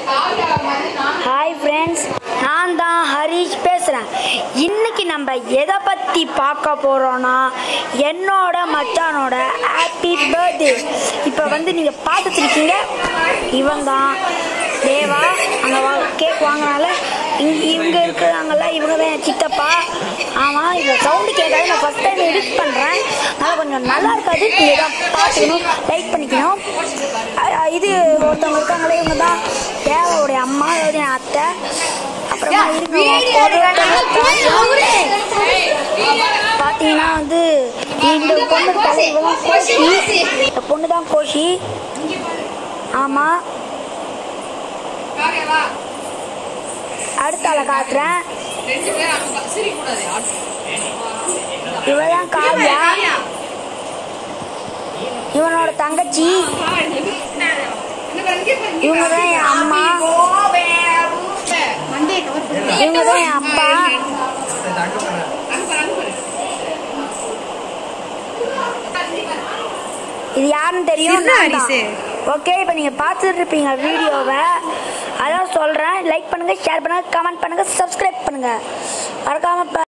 hi friends நான் தான் ஹரிஷ் பேசுகிறேன் இன்னைக்கு நம்ம எதை பற்றி பார்க்க போகிறோன்னா என்னோட மச்சானோட ஹாப்பி பர்த்டே இப்போ வந்து நீங்கள் பார்த்துட்ருக்கீங்க இவன் தான் தேவா அங்கே வா கேக் வாங்கினால இங்கே இவங்க இருக்கிறாங்கல்ல இவங்க தான் என் சித்தப்பா ஆமாம் இந்த சவுண்டு கேட்காது நான் ஃபஸ்ட் டைம் எடிட் பண்ணுறேன் அதனால் கொஞ்சம் நல்லா இருக்காது நீங்கள் தான் பார்த்துக்கணும் லைக் பண்ணிக்கணும் அ- அ, இது ஒருத்தவங்க இருக்காங்களே இவங்க தான் தேவாவுடைய அம்மா அதாவது என் அத்தை அப்புறமா இருக்கு பார்த்தீங்கன்னா வந்து இந்த பொண்ணு தலைவர் தான் கோஷி இந்த பொண்ணு தான் கோஷி ஆமாம் அடுத்த ஆளை காட்டுறேன் இவ தான் காவியா இவனோட தங்கச்சி இவங்க தான் என் அம்மா இவங்க தான் என் அப்பா இது யாருன்னு தெரியும் ஓகே இப்போ நீங்கள் பார்த்துட்டு இருப்பீங்க வீடியோவை அதான் சொல்கிறேன் லைக் பண்ணுங்கள் ஷேர் பண்ணுங்கள் கமெண்ட் பண்ணுங்கள் சப்ஸ்கிரைப் பண்ணுங்கள் மறக்காமல்